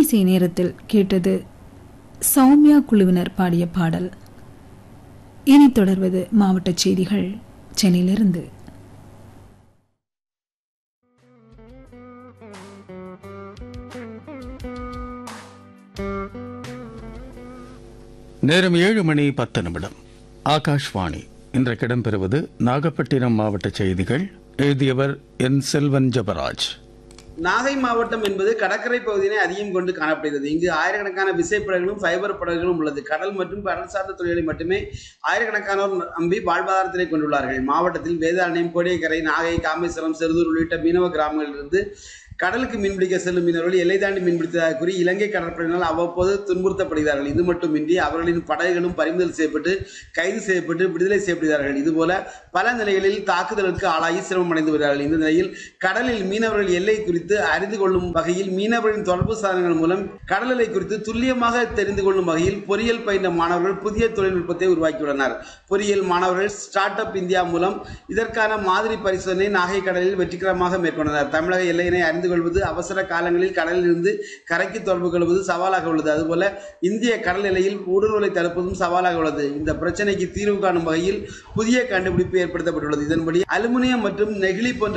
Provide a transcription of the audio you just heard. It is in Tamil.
திரையிசை நேரத்தில் கேட்டது சௌமியா குழுவினர் பாடிய பாடல் இனி தொடர்வது மாவட்ட செய்திகள் சென்னையிலிருந்து நேரம் ஏழு மணி பத்து நிமிடம் ஆகாஷ்வாணி இன்றைக்கு இடம்பெறுவது நாகப்பட்டினம் மாவட்ட செய்திகள் எழுதியவர் என் செல்வன் ஜபராஜ் நாகை மாவட்டம் என்பது கடற்கரை பகுதியினை அதிகம் கொண்டு காணப்படுகிறது இங்கு ஆயிரக்கணக்கான விசைப்படகுகளும் ஃபைபர் படகுகளும் உள்ளது கடல் மற்றும் கடல் சார்ந்த தொழில்களை மட்டுமே ஆயிரக்கணக்கானோர் நம்பி வாழ்வாதாரத்தினை கொண்டுள்ளார்கள் மாவட்டத்தில் வேதாரண்யம் கோடியக்கரை நாகை காமேஸ்வரம் செருதூர் உள்ளிட்ட மீனவ கிராமங்களிலிருந்து கடலுக்கு மீன்பிடிக்க செல்லும் மீனவர்கள் எல்லை தாண்டி மீன்பிடித்ததாக கூறி இலங்கை கடற்படையினால் அவ்வப்போது துன்புறுத்தப்படுகிறார்கள் இது மட்டுமின்றி அவர்களின் படகுகளும் பறிமுதல் செய்யப்பட்டு கைது செய்யப்பட்டு விடுதலை செய்யப்படுகிறார்கள் இதுபோல பல நிலைகளில் தாக்குதலுக்கு ஆளாகி சிரமம் அடைந்து வருகிறார்கள் இந்த நிலையில் கடலில் மீனவர்கள் எல்லை குறித்து அறிந்து கொள்ளும் வகையில் மீனவர்களின் தொடர்பு சாதனங்கள் மூலம் கடல் எல்லை குறித்து துல்லியமாக தெரிந்து கொள்ளும் வகையில் பொறியியல் பயின்ற மாணவர்கள் புதிய தொழில்நுட்பத்தை உருவாக்கியுள்ளனர் பொறியியல் மாணவர்கள் ஸ்டார்ட் அப் இந்தியா மூலம் இதற்கான மாதிரி பரிசோதனை நாகை கடலில் வெற்றிகரமாக மேற்கொண்டனர் தமிழக எல்லையினை அறிந்து கொள்வது அவசர காலங்களில் கடலில் இருந்து கரைக்கு தொடர்பு கொள்வது சவாலாக உள்ளது அதுபோல இந்திய கடல் எல்லையில் ஊடுருவலை தடுப்பதும் சவாலாக உள்ளது இந்த பிரச்சனைக்கு தீர்வு காணும் வகையில் புதிய கண்டுபிடிப்பு ஏற்படுத்தப்பட்டுள்ளது இதன்படி அலுமினியம் மற்றும் நெகிழி போன்ற